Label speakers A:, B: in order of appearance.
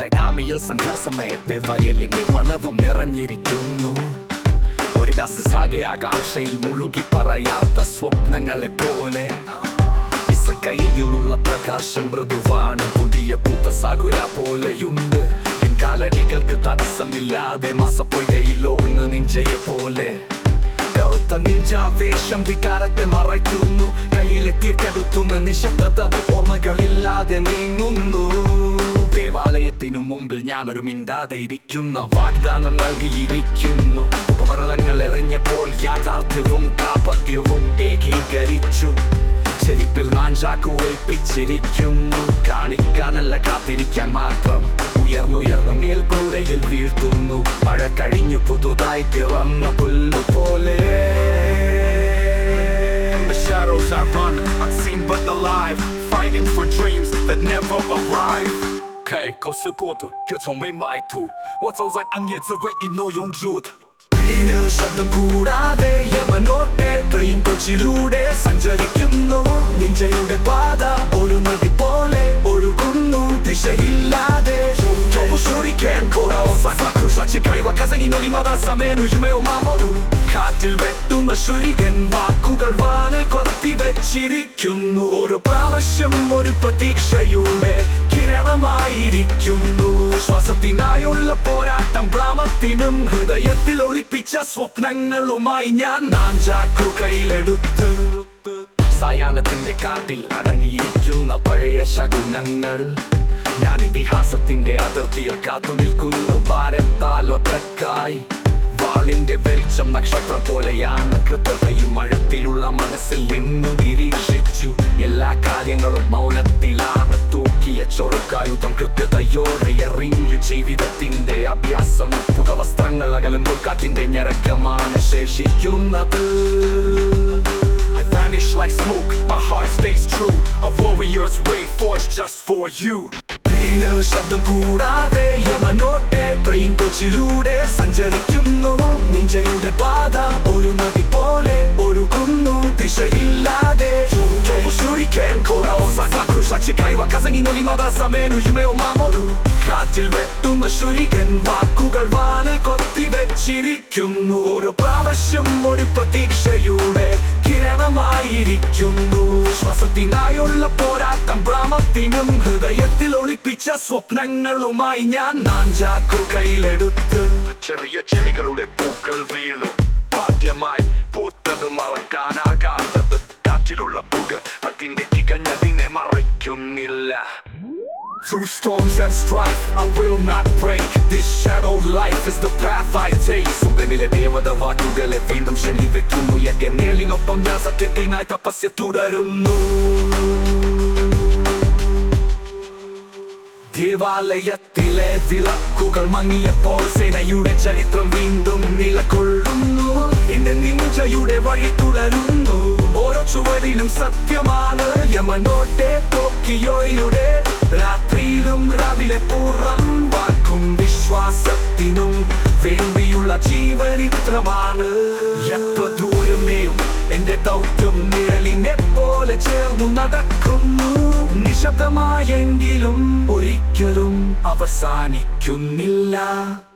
A: മെസഡാമിയിൽ സംഘസമയത്തെ വയലിന്റെ മണവും നിറഞ്ഞിരിക്കുന്നു ഒരു ദസാകെ ആകാശയിൽ മുഴുകി പറയാത്ത സ്വപ്നങ്ങളെ പോലെ കയ്യിലുള്ള പ്രകാശം മൃദുവാണ് പുതിയ പൂത്ത സാഗുര പോലെയുണ്ട് എൻ കാലടികൾക്ക് തടസ്സമില്ലാതെ മാസപ്പൊയ്കയിലോന്ന് നിഞ്ചയെ പോലെ കറുത്ത നിഞ്ചാവേശം വികാരത്തെ മറയ്ക്കുന്നു കയ്യിലെത്തിക്കെടുത്തുന്ന നിശബ്ദത ഓർമ്മകളില്ലാതെ നീങ്ങുന്നു ദേവാലയത്തിനു മുമ്പിൽ ഞാനൊരു മിണ്ടാതെ ഇരിക്കുന്ന വാഗ്ദാനം നൽകിയിരിക്കുന്നു ഉപകരണങ്ങൾ എറിഞ്ഞപ്പോൾ യാഥാർത്ഥ്യവും കാപട്യവും ഏകീകരിച്ചു ചെരിപ്പിൽ മാഞ്ചാക്കു ഏൽപ്പിച്ചിരിക്കുന്നു കാണിക്കാനല്ല കാത്തിരിക്കാൻ മാത്രം ഉയർന്നുയർന്ന മേൽക്കൂരയിൽ വീഴ്ത്തുന്നു മഴ കഴിഞ്ഞു പുതുതായി പിറന്ന പുല്ലു പോലെ The shadows I run, unseen but alive Fighting for dreams that never arrive 开口是破土，却从没埋土。我走在暗夜，只为一诺永驻的。 ശബ്ദം കൂടാതെ യമനോട്ടേത്രയും കൊച്ചിലൂടെ സഞ്ചരിക്കുന്നു നിഞ്ചയുടെ പാത ഒരു നദി പോലെ ഒഴുകുന്നു ദിശയില്ലാതെ കാറ്റിൽ വെട്ടുന്ന ശുരികൻ വാക്കുകൾ വാനിൽ കൊത്തി വെച്ചിരിക്കുന്നു ഒരു പ്രാവശ്യം ഒരു പ്രതീക്ഷയുടെ കിരണമായിരിക്കുന്നു ശ്വാസത്തിനായുള്ള പോരാട്ടം ഗ്രാമത്തിനും ഹൃദയത്തിൽ ഒളിപ്പിച്ച സ്വപ്നങ്ങളുമായി ഞാൻ നാഞ്ചാക്കു കയ്യിലെടുത്ത് സായാഹ്നത്തിന്റെ കാട്ടിൽ അടങ്ങിയിരിക്കുന്ന പഴയ ശകുനങ്ങൾ ഞാൻ ഇതിഹാസത്തിന്റെ അതിർത്തിയിൽ കാത്തു നിൽക്കുന്നു ഭാരത്താൽ ഒറ്റക്കായി വാളിന്റെ വെളിച്ചം നക്ഷത്രം പോലെയാണ് കൃത്യതയും മഴത്തിലുള്ള മനസ്സിൽ നിന്നു നിരീക്ഷിച്ചു എല്ലാ കാര്യങ്ങളും മൗനത്തിലാണ് തൂക്കിയ ചൊറുക്കായുധം കൃത്യതയോടെ എറിഞ്ഞു ജീവിതത്തിന്റെ അഭ്യാസം പുകവസ്ത്രങ്ങൾ അകലുമ്പോൾ കാറ്റിന്റെ ഞരക്കമാണ് ശേഷിക്കുന്നത് I vanish like smoke, my heart stays true A warrior's way forged just for you നീല ശബ്ദം കൂടാതെ യമനോട്ടെ ട്രെയിൻ കൊച്ചിലൂടെ സഞ്ചരിക്കുന്നു നിഞ്ചയുടെ പാത ഒരു നദി പോലെ ഒഴുകുന്നു ദിശയില്ലാതെ Shuriken koraosa sakushachikaiwa kazani no limada samenu yume o mamoru കാറ്റിൽ വെട്ടുന്ന ശുരികൻ വാക്കുകൾ വാനെ കൊത്തി വെച്ചിരിക്കുന്നു ഒരു പ്രാവശ്യം ഒരു പ്രതീക്ഷയുടെ കിരണമായിരിക്കുന്നു ശ്വാസത്തിനായുള്ള പോരാട്ടം ഗ്രാമത്തിനും ഹൃദയത്തിൽ ഒളിപ്പിച്ച സ്വപ്നങ്ങളുമായി ഞാൻ നാഞ്ചാക്കു കയ്യിലെടുത്ത് ചെറിയ ചെടികളുടെ പൂക്കൾ വീണു പാദ്യമായി പൂത്തത് മറക്കാനാകാത്തത് കാറ്റിലുള്ള പുക അതിന്റെ തികഞ്ഞതിനെ മറയ്ക്കുന്നില്ല Through storms and strife, I will not break This shadowed life is the path I take സുഖനിലെ ദേവത വാക്കുകളെ വീണ്ടും ശനിവെക്കുന്നു എന്റെ നേലിനൊപ്പം ഞാൻ സത്യത്തിനായി തപസ്യ തുടരുന്നു ദേവാലയത്തിലെ വിളക്കുകൾ മങ്ങിയപ്പോൾ സേനയുടെ ചരിത്രം വീണ്ടും നിലകൊള്ളുന്നു എന്റെ നിഞ്ചയുടെ വഴി തുടരുന്നു ഓരോ ചുവരിലും സത്യമാണ് യമനോട്ടെ ടോക്കിയോയുടെ രാത്രിയിലും രാവിലെ പൂർണ്ണം വാക്കും വിശ്വാസത്തിനും വേണ്ടിയുള്ള ജീവനിത്രമാണ് എത്ര ദൂരമേയും എന്റെ ദൗത്യം നിഴലിനെ പോലെ ചേർന്നു നടക്കുന്നു നിശബ്ദമായെങ്കിലും ഒരിക്കലും അവസാനിക്കുന്നില്ല